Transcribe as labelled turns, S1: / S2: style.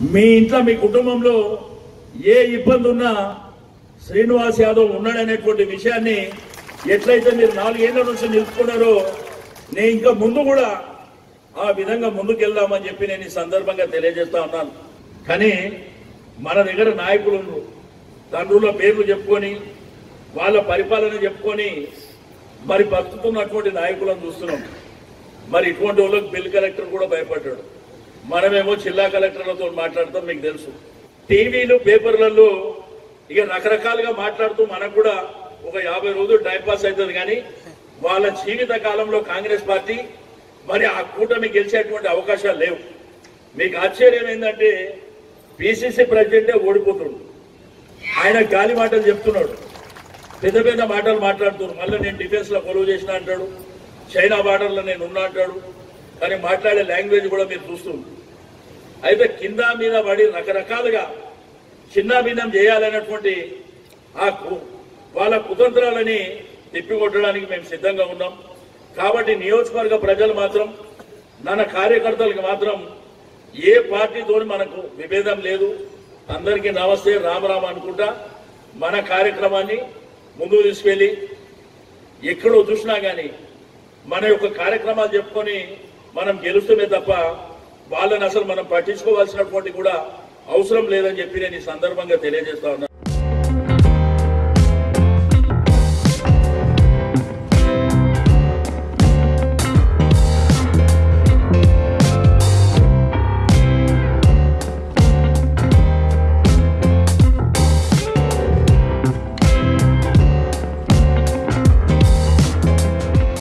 S1: మీ ఇంట్లో మీ కుటుంబంలో ఏ ఇబ్బంది ఉన్నా శ్రీనివాస్ యాదవ్ ఉన్నాడనేటువంటి విషయాన్ని ఎట్లయితే మీరు నాలుగేళ్ల నుంచి నిలుపుకున్నారో నేను ఇంకా ముందు కూడా ఆ విధంగా ముందుకెళ్దామని చెప్పి నేను ఈ సందర్భంగా తెలియజేస్తా ఉన్నాను కానీ మన దగ్గర నాయకులు ఉన్నారు. తండ్రుల పేర్లు చెప్పుకొని వాళ్ళ పరిపాలన చెప్పుకొని మరి బతుకుతున్నటువంటి నాయకులను చూస్తున్నాం మరి ఇటువంటి వాళ్ళకి బిల్ కలెక్టర్ కూడా భయపడ్డాడు మనమేమో జిల్లా కలెక్టర్లతో మాట్లాడతాం మీకు తెలుసు టీవీలు పేపర్లలో ఇక రకరకాలుగా మాట్లాడుతూ మనకు కూడా ఒక యాభై రోజులు టైం పాస్ అవుతుంది కానీ వాళ్ళ జీవిత కాలంలో కాంగ్రెస్ పార్టీ మరి ఆ కూటమి గెలిచేటువంటి అవకాశాలు లేవు మీకు ఆశ్చర్యం ఏంటంటే పిసిసి ప్రెసిడెంటే ఓడిపోతున్నాడు ఆయన గాలి మాటలు చెప్తున్నాడు పెద్ద పెద్ద మాటలు మాట్లాడుతున్నారు మళ్ళీ నేను డిఫెన్స్ లో కొలువు చేసిన అంటాడు చైనా బార్డర్ లో నేను ఉన్నా అంటాడు కానీ మాట్లాడే లాంగ్వేజ్ కూడా మీరు చూస్తుంది అయితే కింద మీద పడి రకరకాలుగా చిన్న భిన్నం చేయాలనేటువంటి ఆ కు- వాళ్ళ కుతంత్రాలని తిప్పికొట్టడానికి మేము సిద్ధంగా ఉన్నాం కాబట్టి నియోజకవర్గ ప్రజలు మాత్రం మన కార్యకర్తలకు మాత్రం ఏ పార్టీతో మనకు విభేదం లేదు అందరికీ నమస్తే రామ రామ అనుకుంటా మన కార్యక్రమాన్ని ముందుకు తీసుకెళ్ళి ఎక్కడో చూసినా కానీ మన యొక్క కార్యక్రమాలు చెప్పుకొని మనం గెలుస్తమే తప్ప వాళ్ళని అసలు మనం పట్టించుకోవాల్సినటువంటి కూడా అవసరం లేదని చెప్పి నేను ఈ సందర్భంగా తెలియజేస్తా ఉన్నా